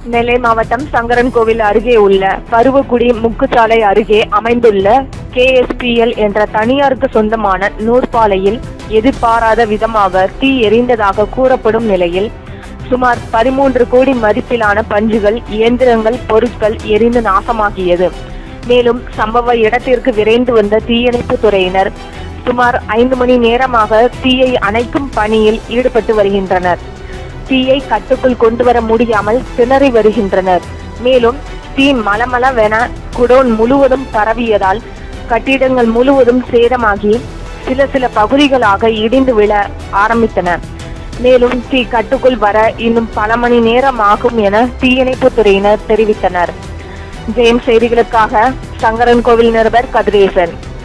நெல்லை மாவட்டம் சங்கரன்கோவில் அருகே உள்ள பருவக்குடி முக்குச்சாலை அருகே அமைந்துள்ள கேஎஸ்பிஎல் என்ற தனியாருக்கு சொந்தமான நூற்பாலையில் எதிர்பாராத விதமாக தீ எரிந்ததாக கூறப்படும் நிலையில் சுமார் பதிமூன்று கோடி மதிப்பிலான பஞ்சுகள் இயந்திரங்கள் பொருட்கள் எரிந்து நாசமாகியது மேலும் சம்பவ இடத்திற்கு விரைந்து வந்த தீயணைப்பு துறையினர் சுமார் ஐந்து மணி நேரமாக தீயை அணைக்கும் பணியில் ஈடுபட்டு வருகின்றனர் தீயை கட்டுக்குள் கொண்டு வர முடியாமல் திணறி வருகின்றனர் மேலும் தீ மலமளவென குடோன் முழுவதும் பரவியதால் கட்டிடங்கள் முழுவதும் சேதமாகி சில சில பகுதிகளாக இடிந்து விழ ஆரம்பித்தன மேலும் தீ கட்டுக்குள் வர இன்னும் பல மணி நேரம் ஆகும் என தீயணைப்பு துறையினர் தெரிவித்தனர் ஜெயம் செய்திகளுக்காக சங்கரன் கோவில் நிருபர் கதிரேசன்